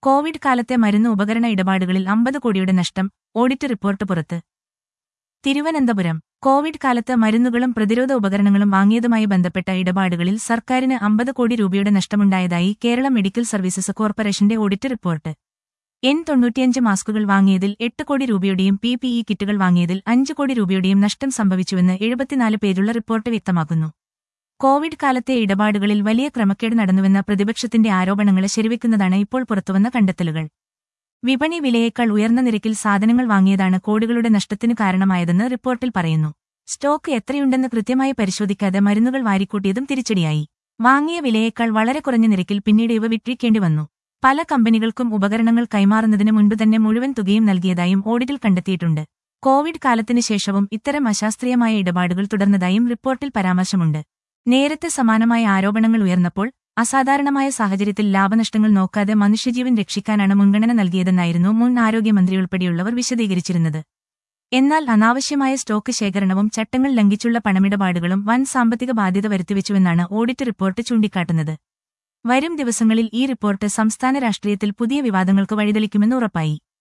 Covid കാലത്തെ മരുന്ന് ഉപകരണ ഇടപാടുകളിൽ അമ്പത് കോടിയുടെ നഷ്ടം ഓഡിറ്റ് റിപ്പോർട്ട് പുറത്ത് തിരുവനന്തപുരം കോവിഡ് കാലത്ത് മരുന്നുകളും പ്രതിരോധ ഉപകരണങ്ങളും വാങ്ങിയതുമായി ബന്ധപ്പെട്ട ഇടപാടുകളിൽ സർക്കാരിന് അമ്പത് കോടി രൂപയുടെ നഷ്ടമുണ്ടായതായി കേരള മെഡിക്കൽ സർവീസസ് കോർപ്പറേഷന്റെ ഓഡിറ്റ് റിപ്പോർട്ട് എൻ തൊണ്ണൂറ്റിയഞ്ച് മാസ്കുകൾ വാങ്ങിയതിൽ എട്ട് കോടി രൂപയുടെയും പി പി ഇ കിറ്റുകൾ വാങ്ങിയതിൽ അഞ്ച് കോടി രൂപയുടെയും നഷ്ടം സംഭവിച്ചുവെന്ന് എഴുപത്തിനാല് പേരുള്ള റിപ്പോർട്ട് വ്യക്തമാക്കുന്നു കോവിഡ് കാലത്തെ ഇടപാടുകളിൽ വലിയ ക്രമക്കേട് നടന്നുവെന്ന പ്രതിപക്ഷത്തിന്റെ ആരോപണങ്ങളെ ശരിവെക്കുന്നതാണ് ഇപ്പോൾ പുറത്തുവന്ന കണ്ടെത്തലുകൾ വിപണി വിലയേക്കാൾ ഉയർന്ന നിരക്കിൽ സാധനങ്ങൾ വാങ്ങിയതാണ് കോടികളുടെ നഷ്ടത്തിനു കാരണമായതെന്ന് റിപ്പോർട്ടിൽ പറയുന്നു സ്റ്റോക്ക് എത്രയുണ്ടെന്ന് കൃത്യമായി പരിശോധിക്കാതെ മരുന്നുകൾ വാരിക്കൂട്ടിയതും തിരിച്ചടിയായി വാങ്ങിയ വിലയേക്കാൾ വളരെ കുറഞ്ഞ നിരക്കിൽ പിന്നീട് ഇവ വിറ്റഴിക്കേണ്ടി വന്നു പല കമ്പനികൾക്കും ഉപകരണങ്ങൾ കൈമാറുന്നതിന് മുൻപ് തന്നെ മുഴുവൻ തുകയും നൽകിയതായും ഓഡിറ്റിൽ കണ്ടെത്തിയിട്ടുണ്ട് കോവിഡ് കാലത്തിനു ശേഷവും ഇത്തരം അശാസ്ത്രീയമായ ഇടപാടുകൾ തുടർന്നതായും റിപ്പോർട്ടിൽ പരാമർശമുണ്ട് നേരത്തെ സമാനമായ ആരോപണങ്ങൾ ഉയർന്നപ്പോൾ അസാധാരണമായ സാഹചര്യത്തിൽ ലാഭനഷ്ടങ്ങൾ നോക്കാതെ മനുഷ്യജീവൻ രക്ഷിക്കാനാണ് മുൻഗണന നൽകിയതെന്നായിരുന്നു മുൻ ആരോഗ്യമന്ത്രി ഉൾപ്പെടെയുള്ളവർ വിശദീകരിച്ചിരുന്നത് എന്നാൽ അനാവശ്യമായ സ്റ്റോക്ക് ശേഖരണവും ചട്ടങ്ങൾ ലംഘിച്ചുള്ള പണമിടപാടുകളും വൻ സാമ്പത്തിക ബാധ്യത വരുത്തിവെച്ചുവെന്നാണ് ഓഡിറ്റ് റിപ്പോർട്ട് ചൂണ്ടിക്കാട്ടുന്നത് വരും ദിവസങ്ങളിൽ ഈ റിപ്പോർട്ട് സംസ്ഥാന രാഷ്ട്രീയത്തിൽ പുതിയ വിവാദങ്ങൾക്ക് വഴിതെളിക്കുമെന്ന് ഉറപ്പായി